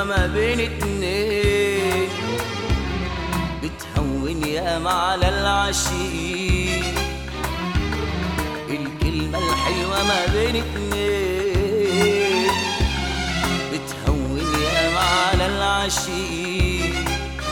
الحلوة ما بين اتنين بتهون ياما على العشيق الكلمة الحلوة ما بين اتنين بتهون ياما على العشيق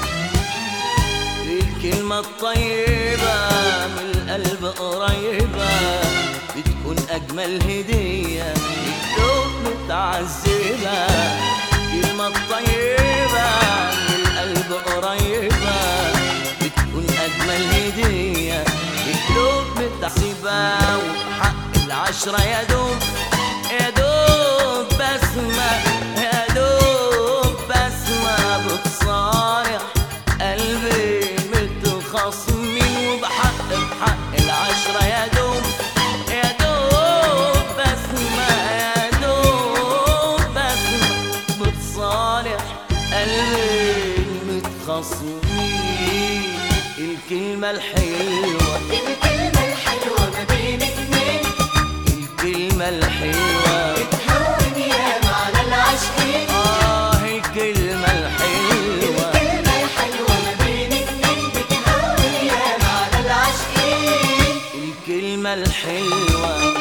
الكلمة الطيبة من القلب قريبة بتكون أجمل هدية القلوب متعذبة الكلمة الطيبة من القلب قريبة بتكون أجمل هدية القلوب متعذبة وحق العشرة يا دوب يا دوب بسمة يا دوب بسمة بتصارح قلبي متخصمين وبحق بحق العشرة يا دوب يا دوب بسمة يا دوب بسمة بتصالح قلبي متخصمين الكلمة الحلوة الكلمة الحلوة ما بين اتنين الكلمة الحلوة بتهون ياما على العاشقين آه الكلمة الحلوة الكلمة الحلوة ما بين اتنين بتهون ياما على العاشقين الكلمة الحلوة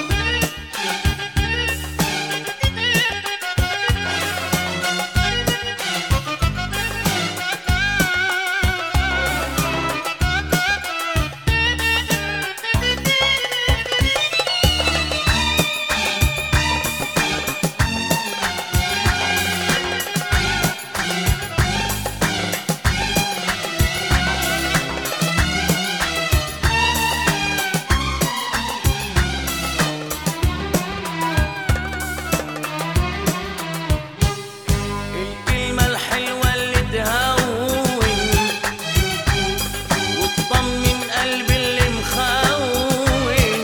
الكلمة الحلوة اللي تهون وتطمن قلبي اللي مخون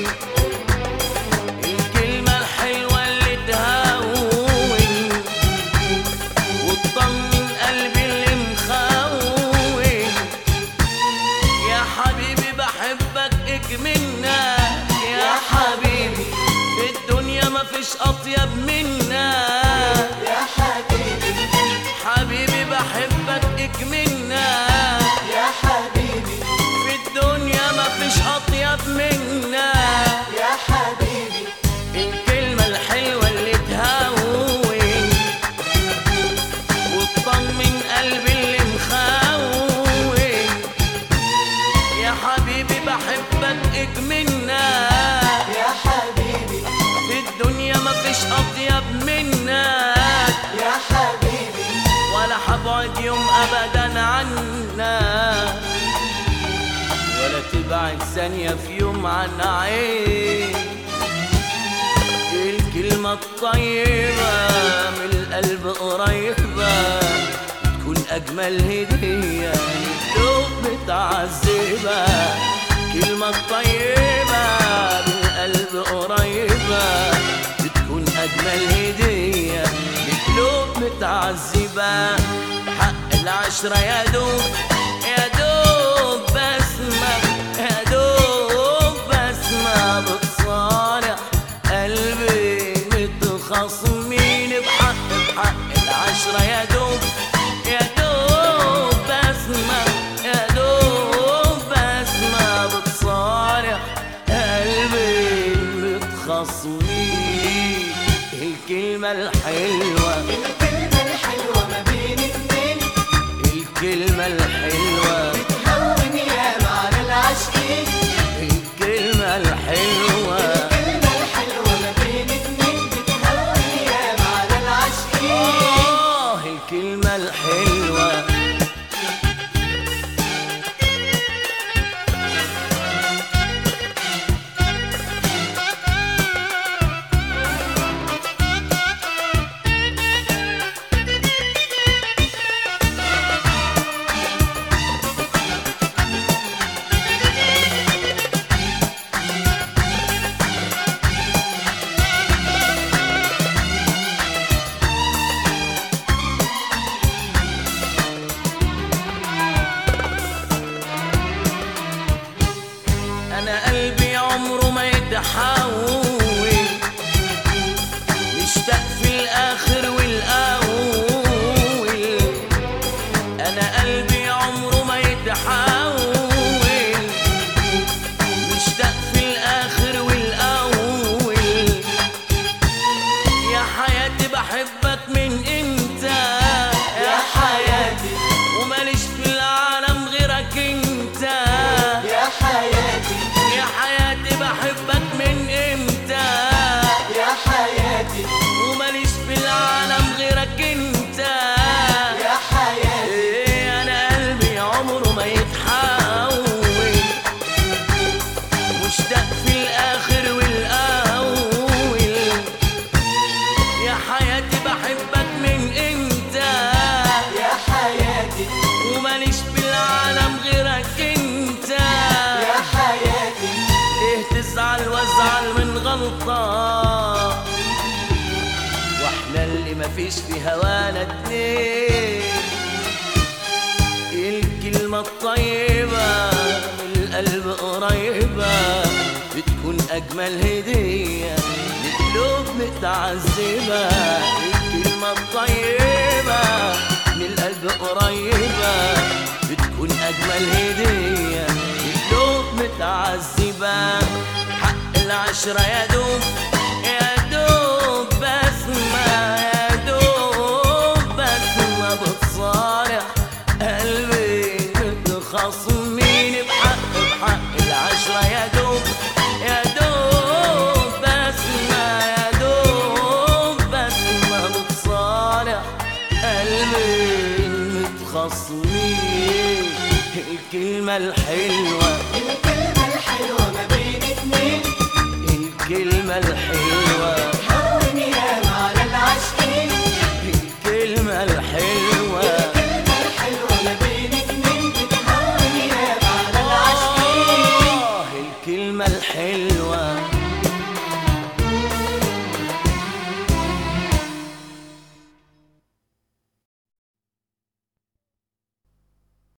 الكلمة الحلوة اللي تهون وتطمن قلبي اللي مخون يا حبيبي بحبك اكملنا يا حبيبي في الدنيا مفيش أطيب منا يا حبيبي حبيبي بحبك اكملنا يا حبيبي في الدنيا مفيش اطيب منا يا حبيبي الكلمة الحلوة اللي تهون وتطمن قلبي اللي مخون يا حبيبي بحبك اكملنا يا حبيبي في الدنيا مفيش اطيب منك يا حبيبي ولا حبعد يوم ابدا عنا ولا تبعد ثانية في يوم عن عين الكلمة الطيبة من القلب قريبة تكون أجمل هدية للقلوب متعذبة كلمة طيبة من القلب قريبة بتكون أجمل هدية لقلوب متعذبة حق العشرة يا دوب يا دوب بسمة يا دوب بسمة بتصالح قلبي متخصمين بحق بحق العشرة يا دوب يا دوب بسمة يا دوب بسمة بتصالح قلبي متخصمين الكلمة الحلوة الكلمة الحلوة ما بين اتنين الكلمة الحلوة بتهون ياما على العاشقين الكلمة الحلوة الكلمة الحلوة ما بين اتنين بتهون ياما على العاشقين آه الكلمة الحلوة في العالم غيرك انت يا حياتي يا حياتي بحبك من امتى يا حياتي وماليش في العالم غيرك انت يا حياتي ايه انا قلبي عمره ما يتحول مشتاق في الاخر والاول يا حياتي بحبك من امتى يا حياتي وماليش في العالم غيرك انت يا حياتي ليه تزعل وازعل من غلطة واحنا اللي مفيش في هوانا اتنين الكلمة الطيبة من القلب قريبة بتكون أجمل هدية لقلوب متعذبة الكلمة الطيبة من القلب قريبة بتكون أجمل هدية لقلوب متعذبة حق العشرة يا دوب يا دوب بسمة يا دوب بسمة بتصارع قلبي متخاصمين بحق بحق العشرة يا دوب يا دوب بسمة يا دوب بسمة بتصارع قلبي متخاصمين الكلمة الحلوة الكلمة الحلوة ما بين اتنين الكلمة الحلوة هون ياما على العاشقين الكلمة الحلوة الكلمة الحلوة ما بين اتنين بتهون ياما على العاشقين آه الكلمة الحلوة